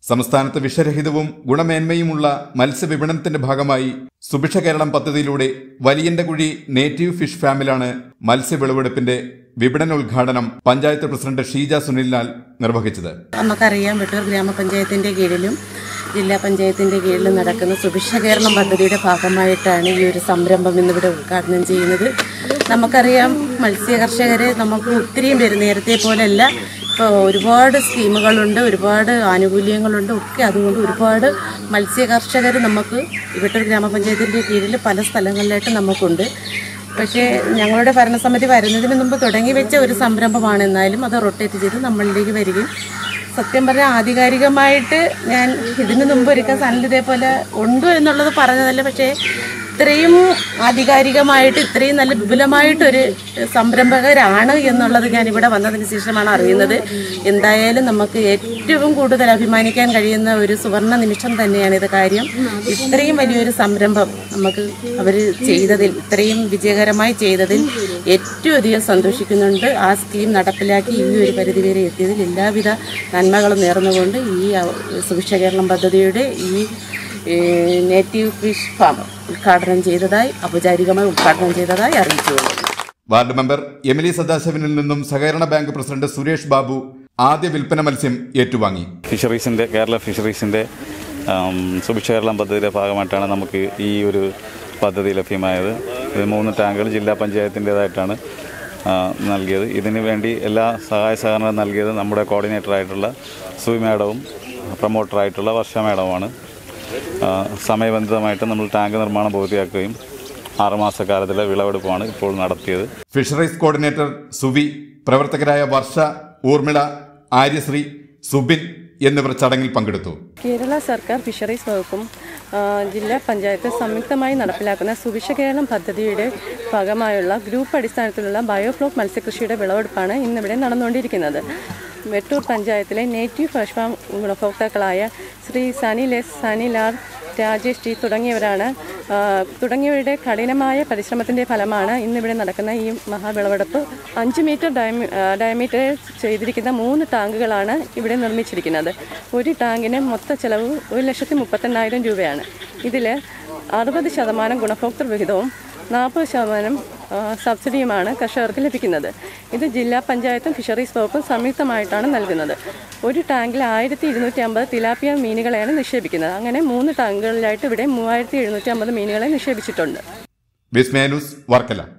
സംസ്ഥാനത്ത് വിഷരഹിതവും ഗുണമേന്മയുമുള്ള മത്സ്യവിപണനത്തിന്റെ ഭാഗമായി സുഭിക്ഷ കേരളം പദ്ധതിയിലൂടെ വലിയന്റെ കുഴി നേറ്റീവ് ഫിഷ് ഫാമിലാണ് മത്സ്യവിളവെടുപ്പിന്റെ വിപണന ഉദ്ഘാടനം പഞ്ചായത്ത് പ്രസിഡന്റ് ഷീജ സുനിൽലാൽ നിർവഹിച്ചത് നമുക്കറിയാം വെട്ടൂർ ഗ്രാമപഞ്ചായത്തിന്റെ കീഴിലും ജില്ലാ പഞ്ചായത്തിന്റെ കീഴിലും നടക്കുന്ന സുഭിക്ഷ കേരളം പദ്ധതിയുടെ ഭാഗമായിട്ടാണ് ഈ ഒരു സംരംഭം ഇന്നിവിടെ ഉദ്ഘാടനം ചെയ്യുന്നത് നമുക്കറിയാം മത്സ്യ കർഷകരെ നമുക്ക് ഒത്തിരിയും പേര് നേരത്തെ പോലെയല്ല ഇപ്പോൾ ഒരുപാട് സ്കീമുകളുണ്ട് ഒരുപാട് ആനുകൂല്യങ്ങളുണ്ട് ഒക്കെ അതുകൊണ്ട് ഒരുപാട് മത്സ്യ കർഷകർ നമുക്ക് വെട്ടൂർ ഗ്രാമപഞ്ചായത്തിന്റെ കീഴിൽ പല സ്ഥലങ്ങളിലായിട്ട് നമുക്കുണ്ട് പക്ഷേ ഞങ്ങളുടെ ഭരണസമിതി വരുന്നതിന് മുമ്പ് തുടങ്ങി വെച്ച ഒരു സംരംഭമാണ് എന്നാലും അത് റൊട്ടേറ്റ് ചെയ്ത് നമ്മളിലേക്ക് വരികയും സത്യം പറഞ്ഞാൽ ആധികാരികമായിട്ട് ഞാൻ ഇതിനു മുമ്പ് ഒരിക്കൽ സനൽ ഇതേപോലെ ഉണ്ടോ എന്നുള്ളത് പറഞ്ഞതല്ല പക്ഷേ ഇത്രയും ആധികാരികമായിട്ട് ഇത്രയും നല്ല വിപുലമായിട്ടൊരു സംരംഭകരാണ് എന്നുള്ളത് ഞാൻ ഇവിടെ വന്നതിന് ശേഷമാണ് അറിയുന്നത് എന്തായാലും നമുക്ക് ഏറ്റവും കൂടുതൽ അഭിമാനിക്കാൻ കഴിയുന്ന ഒരു സുവർണ നിമിഷം തന്നെയാണ് ഇത് കാര്യം ഇത്രയും വലിയൊരു സംരംഭം നമുക്ക് അവർ ചെയ്തതിൽ ഇത്രയും വിജയകരമായി ചെയ്തതിൽ ഏറ്റവും അധികം സന്തോഷിക്കുന്നുണ്ട് ആ സ്കീം നടപ്പിലാക്കി ഈ ഒരു പരിധി വരെ എത്തിയതിൽ എല്ലാവിധ നന്മകളും നേർന്നുകൊണ്ട് ഈ അ- സുഭിക്ഷ കേരളം പദ്ധതിയുടെ ഈ ഏ, നേറ്റീവ് ഫിഷ് ഫാം ഉദ്ഘാടനം ചെയ്തതായി ഔപചാരികമായി ഉദ്ഘാടനം ചെയ്തതായി അറിയിച്ചുകൊള്ളുന്നു വാർഡ് മെമ്പർ എമിലി സദാശിവനിൽ നിന്നും സഹകരണ ബാങ്ക് പ്രസിഡന്റ് സുരേഷ് ബാബു ആദ്യ വിൽപ്പന മത്സ്യം ഏറ്റുവാങ്ങി ഫിഷറീസിൻ്റെ കേരള ഫിഷറീസിൻ്റെ ആം, സുഭിക്ഷ കേരളം പദ്ധതിയുടെ ഭാഗമായിട്ടാണ് നമുക്ക് ഈ ഒരു പദ്ധതി ലഭ്യമായത് ഇത് മൂന്ന് ടാങ്കുകൾ ജില്ലാ പഞ്ചായത്തിൻ്റേതായിട്ടാണ് ആ, നൽകിയത് ഇതിന് വേണ്ടി എല്ലാ സഹായ സഹകരണം നൽകിയത് നമ്മുടെ കോർഡിനേറ്ററായിട്ടുള്ള സുയി മാഡവും പ്രൊമോട്ടറായിട്ടുള്ള വർഷ മാഡവുമാണ് ആ, സമയബന്ധിതമായിട്ട് നമ്മൾ ടാങ്ക് നിർമ്മാണം പൂർത്തിയാക്കുകയും ആറുമാസക്കാലത്തിലെ വിളവെടുപ്പാണ് ഇപ്പോൾ നടത്തിയത് ഫിഷറീസ് കോർഡിനേറ്റർ സുവി പ്രവർത്തകരായ വർഷ ഊർമിള ആര്യശ്രീ സുബിൻ എന്നിവർ ചടങ്ങിൽ പങ്കെടുത്തു കേരള സർക്കാർ ഫിഷറീസ് വകുപ്പും ആ, ജില്ലാ പഞ്ചായത്ത് സംയുക്തമായി നടപ്പിലാക്കുന്ന സുഭിക്ഷ കേരളം പദ്ധതിയുടെ ഭാഗമായുള്ള ഗ്രൂപ്പ് അടിസ്ഥാനത്തിലുള്ള ബയോഫ്ലോക്ക് മത്സ്യകൃഷിയുടെ വിളവെടുപ്പാണ് ഇന്നിവിടെ നടന്നുകൊണ്ടിരിക്കുന്നത് വെട്ടൂർ പഞ്ചായത്തിലെ നേറ്റീവ് ഫിഷ് ഫാം ഗുണഭോക്താക്കളായ ശ്രീ സനി ലെസ് സനി ലാൽ രാജേഷ് ടി തുടങ്ങിയവരാണ് ആ, തുടങ്ങിയവരുടെ കഠിനമായ പരിശ്രമത്തിൻ്റെ ഫലമാണ് ഇന്നിവിടെ നടക്കുന്ന ഈ മഹാവിളവെടുപ്പ് അഞ്ച് മീറ്റർ ഡയമി ഡയമീറ്റർ ചെയ്തിരിക്കുന്ന മൂന്ന് ടാങ്കുകളാണ് ഇവിടെ നിർമ്മിച്ചിരിക്കുന്നത് ഒരു ടാങ്കിന് മൊത്ത ചെലവ് ഒരു ലക്ഷത്തി മുപ്പത്തെണ്ണായിരം രൂപയാണ് ഇതിൽ അറുപത് ശതമാനം ഗുണഭോക്തൃ വിഹിതവും നാൽപ്പത് ശതമാനം ആ, സബ്സിഡിയുമാണ് കർഷകർക്ക് ലഭിക്കുന്നത് ഇത് ജില്ലാ പഞ്ചായത്തും ഫിഷറീസ് വകുപ്പും സംയുക്തമായിട്ടാണ് നൽകുന്നത് ഒരു ടാങ്കിൽ ആയിരത്തി ഇരുന്നൂറ്റി അമ്പത് തിലാപ്പിയ മീനുകളെയാണ് നിക്ഷേപിക്കുന്നത് അങ്ങനെ മൂന്ന് ടാങ്കുകളിലായിട്ട് ഇവിടെ മൂവായിരത്തി എഴുന്നൂറ്റി അമ്പത് മീനുകളെ നിക്ഷേപിച്ചിട്ടുണ്ട് വിസ്മയ ന്യൂസ് വർക്കല